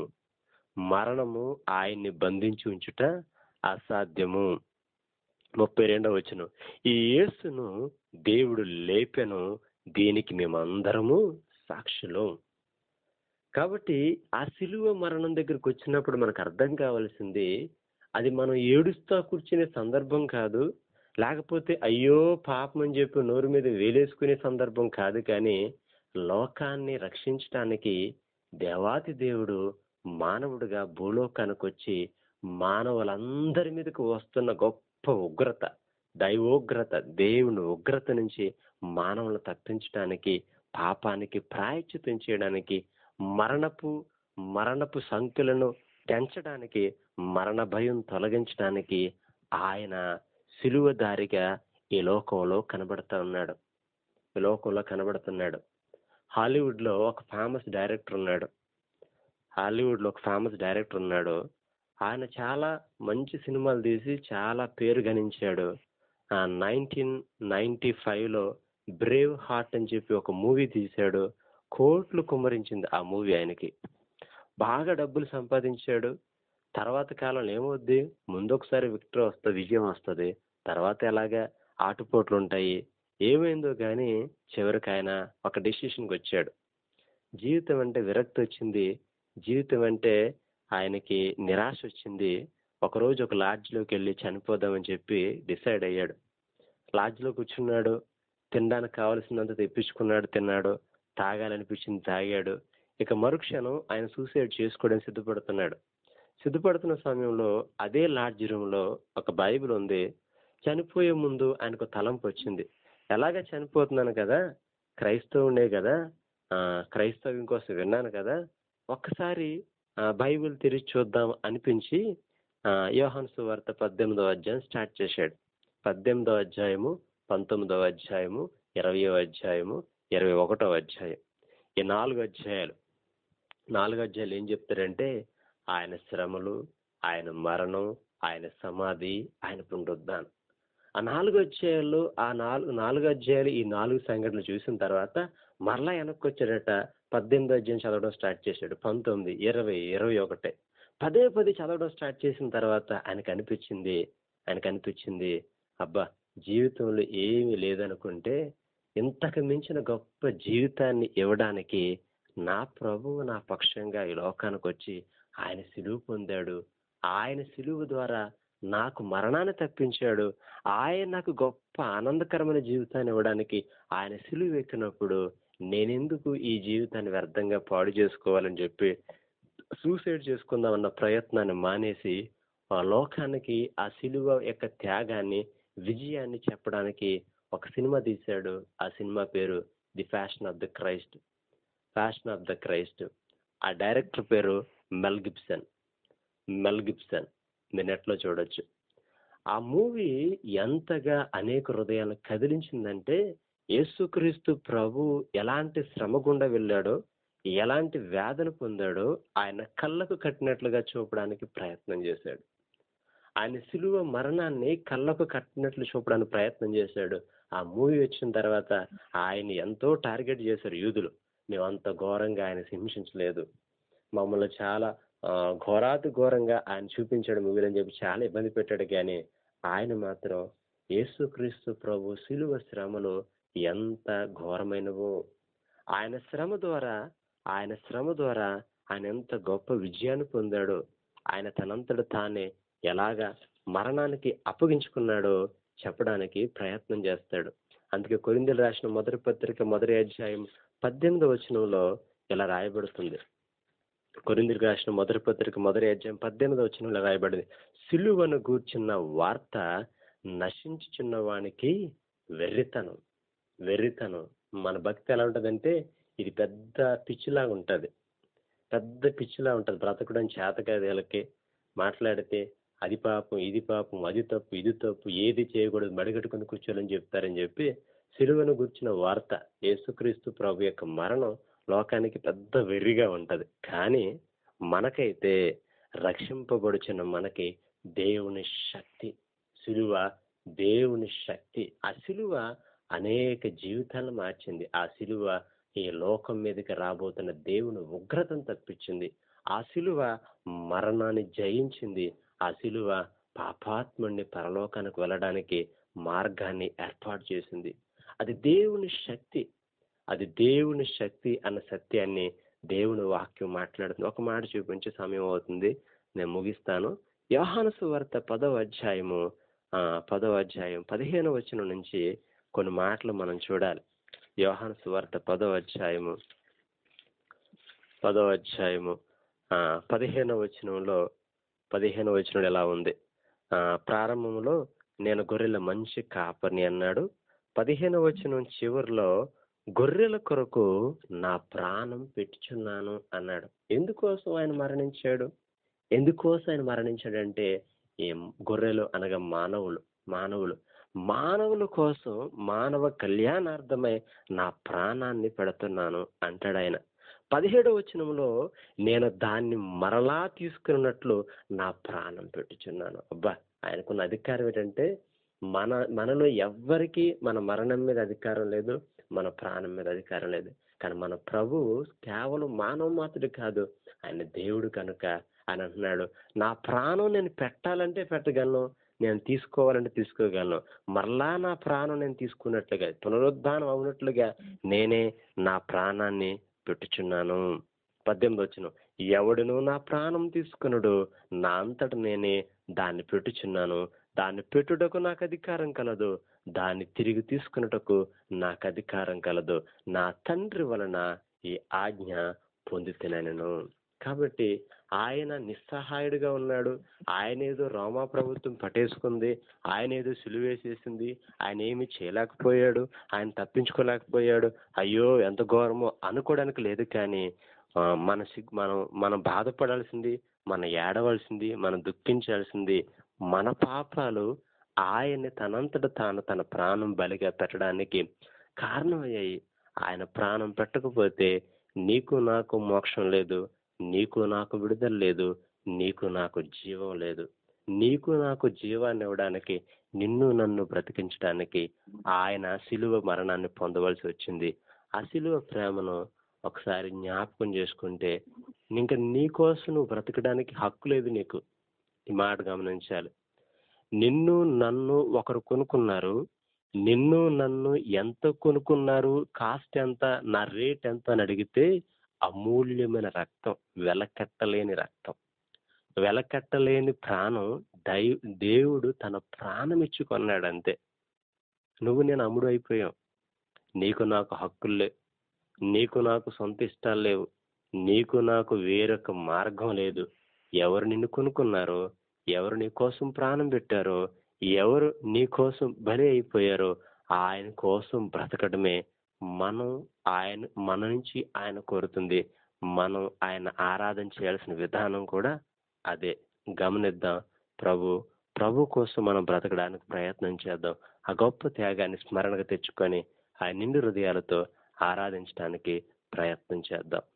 మరణము ఆయన్ని బంధించి ఉంచుట అసాధ్యము ముప్పై రెండవ వచనం ఈ యేసును దేవుడు లేపెను దీనికి మేమందరము సాక్షులు కాబట్టి ఆ సిలువ మరణం దగ్గరికి వచ్చినప్పుడు మనకు అర్థం కావాల్సింది అది మనం ఏడుస్తా కూర్చునే సందర్భం కాదు లేకపోతే అయ్యో పాపం అని చెప్పి నోరు మీద వేలేసుకునే సందర్భం కాదు కానీ లోకాన్ని రక్షించటానికి దేవాతి దేవుడు మానవుడిగా భూలోకానికి వచ్చి మానవులందరి మీదకు వస్తున్న గొప్ప ఉగ్రత దైవోగ్రత దేవుని ఉగ్రత నుంచి మానవులను తప్పించడానికి పాపానికి ప్రాయశ్చితం చేయడానికి మరణపు మరణపు సంఖ్యలను పెంచడానికి మరణ భయం తొలగించడానికి ఆయన సిలువ దారిగా ఈ లోకంలో కనబడతా ఉన్నాడు ఈ లోకంలో కనబడుతున్నాడు హాలీవుడ్ లో ఒక ఫేమస్ డైరెక్టర్ ఉన్నాడు హాలీవుడ్ లో ఒక ఫేమస్ డైరెక్టర్ ఉన్నాడు ఆయన చాలా మంచి సినిమాలు తీసి చాలా పేరు గణించాడు నైన్టీన్ నైన్టీ లో బ్రేవ్ హార్ట్ అని చెప్పి ఒక మూవీ తీశాడు కోట్లు కుమ్మరించింది ఆ మూవీ ఆయనకి బాగా డబ్బులు సంపాదించాడు తర్వాత కాలంలో ఏమవుద్ది ముందు ఒకసారి విక్టరీ వస్తుంది విజయం వస్తుంది తర్వాత ఎలాగా ఆటుపోట్లు ఉంటాయి ఏమైందో కానీ చివరికి ఆయన ఒక డెసిషన్కి వచ్చాడు జీవితం అంటే విరక్తి వచ్చింది జీవితం అంటే ఆయనకి నిరాశ వచ్చింది ఒకరోజు ఒక లాడ్జ్లోకి వెళ్ళి చనిపోదామని చెప్పి డిసైడ్ అయ్యాడు లాడ్జ్లో కూర్చున్నాడు తినడానికి కావలసినంత తెప్పించుకున్నాడు తిన్నాడు తాగాలనిపించింది తాగాడు ఇక మరుక్షణం ఆయన సూసైడ్ చేసుకోవడానికి సిద్ధపడుతున్నాడు సిద్ధపడుతున్న సమయంలో అదే లాడ్జ్ రూమ్లో ఒక బైబిల్ ఉంది చనిపోయే ముందు ఆయనకు తలంపు వచ్చింది ఎలాగ చనిపోతున్నాను కదా క్రైస్తవుడే కదా ఆ, క్రైస్తవ్యం కోసం విన్నాను కదా ఒక్కసారి ఆ, బైబిల్ తెరిచి చూద్దాం అనిపించి ఆ, యోహాను సువార్త పద్దెనిమిదవ అధ్యాయం స్టార్ట్ చేశాడు పద్దెనిమిదవ అధ్యాయము పంతొమ్మిదవ అధ్యాయము ఇరవయో అధ్యాయము ఇరవై ఒకటవ అధ్యాయం ఈ నాలుగు అధ్యాయాలు నాలుగు అధ్యాయాలు ఏం చెప్తారంటే ఆయన శ్రమలు ఆయన మరణం ఆయన సమాధి ఆయన పునరుద్ధానం ఆ నాలుగు అధ్యాయాల్లో ఆ నాలుగు నాలుగు అధ్యాయాలు ఈ నాలుగు సంఘటనలు చూసిన తర్వాత మరలా వెనక్కి వచ్చాడట పద్దెనిమిది అధ్యాయం చదవడం స్టార్ట్ చేశాడు పంతొమ్మిది ఇరవై ఇరవై ఒకటే పదే పది చదవడం స్టార్ట్ చేసిన తర్వాత ఆయనకు అనిపించింది ఆయనకు అనిపించింది అబ్బా జీవితంలో ఏమీ లేదనుకుంటే ఇంతకు మించిన గొప్ప జీవితాన్ని ఇవ్వడానికి నా ప్రభువు నా పక్షంగా ఈ లోకానికి వచ్చి ఆయన సిలువు పొందాడు ఆయన సిలువు ద్వారా నాకు మరణాన్ని తప్పించాడు ఆయన నాకు గొప్ప ఆనందకరమైన జీవితాన్ని ఇవ్వడానికి ఆయన సిలువు ఎక్కినప్పుడు నేనెందుకు ఈ జీవితాన్ని వ్యర్థంగా పాడు చేసుకోవాలని చెప్పి సూసైడ్ చేసుకుందామన్న ప్రయత్నాన్ని మానేసి ఆ లోకానికి ఆ సిలువ యొక్క త్యాగాన్ని విజయాన్ని చెప్పడానికి ఒక సినిమా తీశాడు ఆ సినిమా పేరు the passion of the Christ passion of the Christ ఆ డైరెక్టర్ పేరు మెల్ గిబ్సన్ మెల్ గిబ్సన్ మీరు నెట్లో చూడొచ్చు ఆ మూవీ ఎంతగా అనేక హృదయాలను కదిలించిందంటే యేసుక్రీస్తు ప్రభు ఎలాంటి శ్రమ గుండా వెళ్ళాడో ఎలాంటి వేదన పొందాడో ఆయన కళ్ళకు కట్టినట్లుగా చూపడానికి ప్రయత్నం చేశాడు ఆయన సిలువ మరణాన్ని కళ్ళకు కట్టినట్లు చూపడానికి ప్రయత్నం చేశాడు ఆ మూవీ వచ్చిన తర్వాత ఆయన ఎంతో టార్గెట్ చేశారు యూదులు మేము అంత ఘోరంగా ఆయన హింసించలేదు మమ్మల్ని చాలా ఆ, ఘోరాతి ఘోరంగా ఆయన చూపించాడు మిగులని చెప్పి చాలా ఇబ్బంది పెట్టాడు కానీ ఆయన మాత్రం యేసుక్రీస్తు ప్రభు శిలువ శ్రమలు ఎంత ఘోరమైనవో ఆయన శ్రమ ద్వారా ఆయన శ్రమ ద్వారా ఆయన ఎంత గొప్ప విజయాన్ని పొందాడో ఆయన తనంతట తానే ఎలాగా మరణానికి అప్పగించుకున్నాడో చెప్పడానికి ప్రయత్నం చేస్తాడు అందుకే కొరిందలు రాసిన మొదటి పత్రిక మొదటి అధ్యాయం పద్దెనిమిదో వచనంలో ఇలా రాయబడుతుంది కొరిందలు రాసిన మొదటి పత్రిక మొదటి అధ్యాయం పద్దెనిమిదో వచనంలో రాయబడింది సిలువను గూర్చున్న వార్త నశించుచున్న వానికి వెర్రితనం వెర్రితనం మన భక్తి ఎలా ఉంటదంటే ఇది పెద్ద పిచ్చిలాగా ఉంటది పెద్ద పిచ్చిలా ఉంటది బ్రతకడం చేత కాదు వీళ్ళకి మాట్లాడితే అది పాపం ఇది పాపం అది తప్పు ఇది తప్పు ఏది చేయకూడదు మడిగట్టుకుని కూర్చోాలని చెప్తారని చెప్పి సిలువను గుర్చిన వార్త యేసుక్రీస్తు ప్రభు యొక్క మరణం లోకానికి పెద్ద వెర్రిగా ఉంటది కానీ మనకైతే రక్షింపబడుచున్న మనకి దేవుని శక్తి సిలువ దేవుని శక్తి ఆ సిలువ అనేక జీవితాలను మార్చింది ఆ సిలువ ఈ లోకం మీదకి రాబోతున్న దేవుని ఉగ్రతను తప్పించింది ఆ సిలువ మరణాన్ని జయించింది ఆ సిలువ పాపాత్ముడిని పరలోకానికి వెళ్ళడానికి మార్గాన్ని ఏర్పాటు చేసింది అది దేవుని శక్తి అది దేవుని శక్తి అన్న సత్యాన్ని దేవుని వాక్యం మాట్లాడుతుంది ఒక మాట చూపించే సమయం అవుతుంది నేను ముగిస్తాను యోహాను సువార్త పదవ అధ్యాయము ఆ పదవ అధ్యాయం పదిహేను వచనం నుంచి కొన్ని మాటలు మనం చూడాలి యోహాను సువార్త పదవ అధ్యాయము పదవ అధ్యాయము ఆ పదిహేనవ వచనంలో పదిహేనవ వచనం ఎలా ఉంది ఆ ప్రారంభంలో నేను గొర్రెల మంచి కాపర్ని అన్నాడు పదిహేనవ వచనం చివరిలో గొర్రెల కొరకు నా ప్రాణం పెట్టుచున్నాను అన్నాడు ఎందుకోసం ఆయన మరణించాడు ఎందుకోసం ఆయన మరణించాడంటే ఏం గొర్రెలు అనగా మానవులు మానవులు మానవుల కోసం మానవ కళ్యాణార్థమై నా ప్రాణాన్ని పెడుతున్నాను అంటాడు ఆయన పదిహేడవ వచనంలో నేను దాన్ని మరలా తీసుకున్నట్లు నా ప్రాణం పెట్టుచున్నాను అబ్బా ఆయనకున్న అధికారం ఏంటంటే మన మనలో ఎవ్వరికి మన మరణం మీద అధికారం లేదు మన ప్రాణం మీద అధికారం లేదు కానీ మన ప్రభువు కేవలం మానవ మాత్రుడు కాదు ఆయన దేవుడు కనుక ఆయన అంటున్నాడు నా ప్రాణం నేను పెట్టాలంటే పెట్టగలను నేను తీసుకోవాలంటే తీసుకోగలను మరలా నా ప్రాణం నేను తీసుకున్నట్లుగా పునరుద్ధానం అవునట్లుగా నేనే నా ప్రాణాన్ని పెట్టుచున్నాను పద్దెనిమిది వచ్చిన ఎవడును నా ప్రాణం తీసుకునుడు నా అంతట నేనే దాన్ని పెట్టుచున్నాను దాన్ని పెట్టుటకు నాకు అధికారం కలదు దాన్ని తిరిగి తీసుకున్నటకు నాకు అధికారం కలదు నా తండ్రి వలన ఈ ఆజ్ఞ పొందుతున్నాను కాబట్టి ఆయన నిస్సహాయుడిగా ఉన్నాడు ఆయన ఏదో రోమా ప్రభుత్వం పట్టేసుకుంది ఆయన ఏదో సులువేసేసింది ఆయన ఏమి చేయలేకపోయాడు ఆయన తప్పించుకోలేకపోయాడు అయ్యో ఎంత ఘోరమో అనుకోవడానికి లేదు కానీ ఆ, మన సిగ్ మనం మనం బాధపడాల్సింది మన ఏడవలసింది మనం దుఃఖించాల్సింది మన పాపాలు ఆయన్ని తనంతట తాను తన ప్రాణం బలిగా పెట్టడానికి కారణమయ్యాయి ఆయన ప్రాణం పెట్టకపోతే నీకు నాకు మోక్షం లేదు నీకు నాకు విడుదల లేదు నీకు నాకు జీవం లేదు నీకు నాకు జీవాన్ని ఇవ్వడానికి నిన్ను నన్ను బ్రతికించడానికి ఆయన శిలువ మరణాన్ని పొందవలసి వచ్చింది ఆ శిలువ ప్రేమను ఒకసారి జ్ఞాపకం చేసుకుంటే ఇంకా నీ కోసం నువ్వు బ్రతకడానికి హక్కు లేదు నీకు ఈ మాట గమనించాలి నిన్ను నన్ను ఒకరు కొనుక్కున్నారు నిన్ను నన్ను ఎంత కొనుక్కున్నారు కాస్ట్ ఎంత నా రేట్ ఎంత అని అడిగితే అమూల్యమైన రక్తం వెలకట్టలేని రక్తం వెలకట్టలేని ప్రాణం దై దేవుడు తన ప్రాణం ఇచ్చి కొన్నాడు అంతే నువ్వు నేను అమ్ముడు అయిపోయాం నీకు నాకు హక్కులు లేవు నీకు నాకు సొంత ఇష్టాలు లేవు నీకు నాకు వేరొక మార్గం లేదు ఎవరు నిన్ను కొనుక్కున్నారో ఎవరు నీ కోసం ప్రాణం పెట్టారో ఎవరు నీ కోసం బలి అయిపోయారో ఆయన కోసం బ్రతకడమే మనం ఆయన మన నుంచి ఆయన కోరుతుంది మనం ఆయన ఆరాధన చేయాల్సిన విధానం కూడా అదే గమనిద్దాం ప్రభు ప్రభు కోసం మనం బ్రతకడానికి ప్రయత్నం చేద్దాం ఆ గొప్ప త్యాగాన్ని స్మరణగా తెచ్చుకొని ఆ నిండు హృదయాలతో ఆరాధించడానికి ప్రయత్నం చేద్దాం